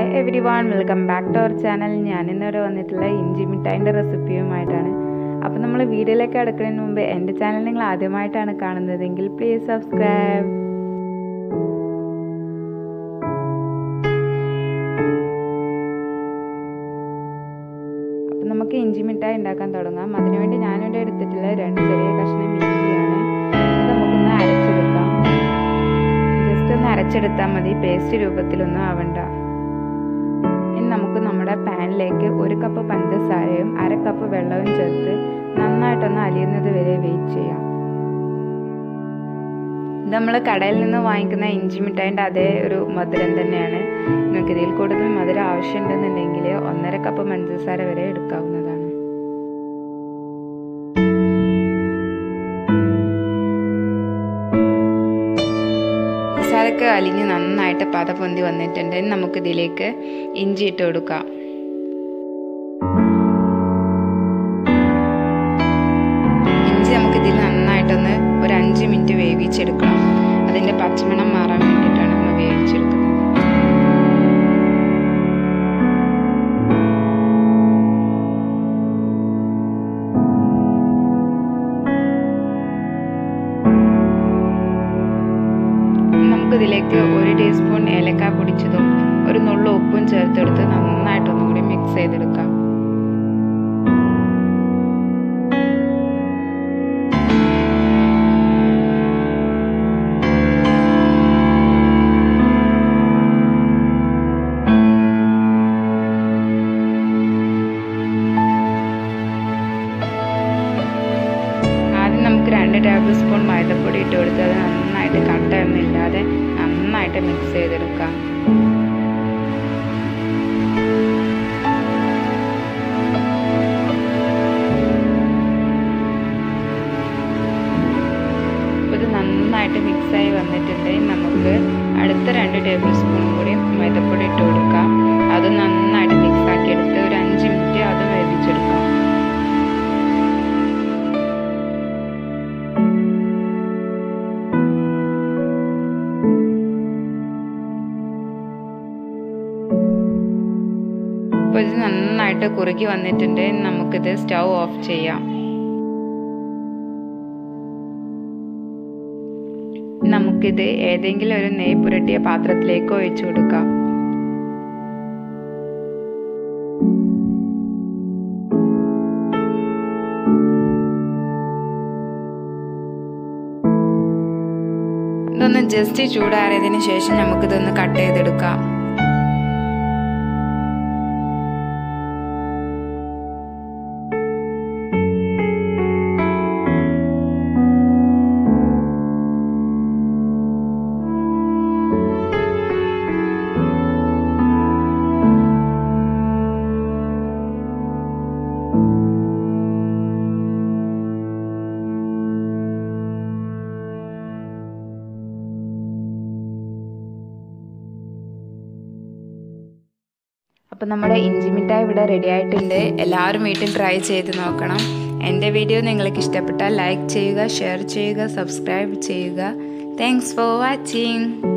hi everyone welcome back to our channel ഞാൻ ഇന്നിവിടെ വന്നിട്ടുള്ള ഇഞ്ചി മിഠായിൻ്റെ റെസിപ്പിയുമായിട്ടാണ് അപ്പോൾ നമ്മൾ വീഡിയോയിലേക്ക് അടുക്കുന്നതിന് മുമ്പ് എൻ്റെ ചാനൽ നിങ്ങൾ ആദ്യമായിട്ടാണ് കാണുന്നതെങ്കിൽ പ്ലീസ് സബ്സ്ക്രൈബ് അപ്പം നമുക്ക് ഇഞ്ചി മിഠായി ഉണ്ടാക്കാൻ തുടങ്ങാം അതിനുവേണ്ടി ഞാനിവിടെ എടുത്തിട്ടുള്ള രണ്ട് ചെറിയ കഷ്ണം ഇഞ്ചിയാണ് ഇത് നമുക്കൊന്ന് അരച്ചെടുക്കാം ജസ്റ്റ് ഒന്ന് അരച്ചെടുത്താൽ മതി പേസ്റ്റ് രൂപത്തിലൊന്നും ആവണ്ട ഇനി നമുക്ക് നമ്മുടെ പാനിലേക്ക് ഒരു കപ്പ് പഞ്ചസാരയും അര കപ്പ് വെള്ളവും ചേർത്ത് നന്നായിട്ടൊന്ന് അലിയുന്നത് വരെ വെയിറ്റ് ചെയ്യാം ഇത് നമ്മൾ കടയിൽ നിന്ന് വാങ്ങിക്കുന്ന ഇഞ്ചി മിഠായിൻ്റെ അതേ ഒരു മധുരം തന്നെയാണ് നിങ്ങൾക്ക് ഇതിൽ കൂടുതൽ മധുരം ആവശ്യമുണ്ടെന്നുണ്ടെങ്കിൽ ഒന്നര കപ്പ് പഞ്ചസാര വരെ എടുക്കാവുന്നതാണ് പഞ്ചസാരക്ക് അലിഞ്ഞ് നന്നായിട്ട് പത പൊന്തി വന്നിട്ടുണ്ട് നമുക്കിതിലേക്ക് ഇഞ്ചി ഇട്ട് കൊടുക്കാം ഇഞ്ചി നമുക്കിതിൽ നന്നായിട്ടൊന്ന് ഒരു അഞ്ച് മിനിറ്റ് വേവിച്ചെടുക്കണം അതിൻ്റെ പച്ചമണം മാറാൻ വേണ്ടിയിട്ടാണ് നമ്മൾ വേവിച്ചെടുക്കുന്നത് നമുക്കിതിലേക്ക് ഒരു ടീസ്പൂൺ ഏലക്ക പൊടിച്ചതും ഒരു നുള്ളു ഉപ്പും ചേർത്തെടുത്ത് നന്നായിട്ടൊന്നും കൂടി മിക്സ് ചെയ്തെടുക്കാം ആദ്യം നമുക്ക് രണ്ട് ടേബിൾ സ്പൂൺ മൈദപ്പൊടി ഇട്ട് കൊടുത്ത് അത് നന്നായിട്ട് കട്ടയൊന്നും ഇല്ലാതെ നന്നായിട്ട് മിക്സ് ചെയ്തെടുക്കാം ഇത് നന്നായിട്ട് മിക്സായി വന്നിട്ടുണ്ടെങ്കിൽ നമുക്ക് അടുത്ത രണ്ട് ടേബിൾ സ്പൂൺ കൂടി മൈദപ്പൊടി ഇട്ട് കൊടുക്കാം അത് നന്നായിട്ട് മിക്സ് ആക്കി എടുത്ത് ഒരു അഞ്ച് മിനിറ്റ് അത് വേവിച്ചെടുക്കാം അപ്പോൾ ഇത് നന്നായിട്ട് കുറുകി വന്നിട്ടുണ്ട് നമുക്കിത് സ്റ്റൗ ഓഫ് ചെയ്യാം നമുക്കിത് ഏതെങ്കിലും ഒരു നെയ് പുരട്ടിയ പാത്രത്തിലേക്ക് ഒഴിച്ചു കൊടുക്കാം ഇതൊന്ന് ജസ്റ്റ് ചൂടാറിയതിന് ശേഷം നമുക്കിതൊന്ന് കട്ട് ചെയ്തെടുക്കാം അപ്പോൾ നമ്മുടെ ഇഞ്ചി മിഠായി ഇവിടെ റെഡി ആയിട്ടുണ്ട് എല്ലാവരും വീട്ടിൽ ട്രൈ ചെയ്ത് നോക്കണം എൻ്റെ വീഡിയോ നിങ്ങൾക്ക് ഇഷ്ടപ്പെട്ടാൽ ലൈക്ക് ചെയ്യുക ഷെയർ ചെയ്യുക സബ്സ്ക്രൈബ് ചെയ്യുക താങ്ക്സ് ഫോർ വാച്ചിങ്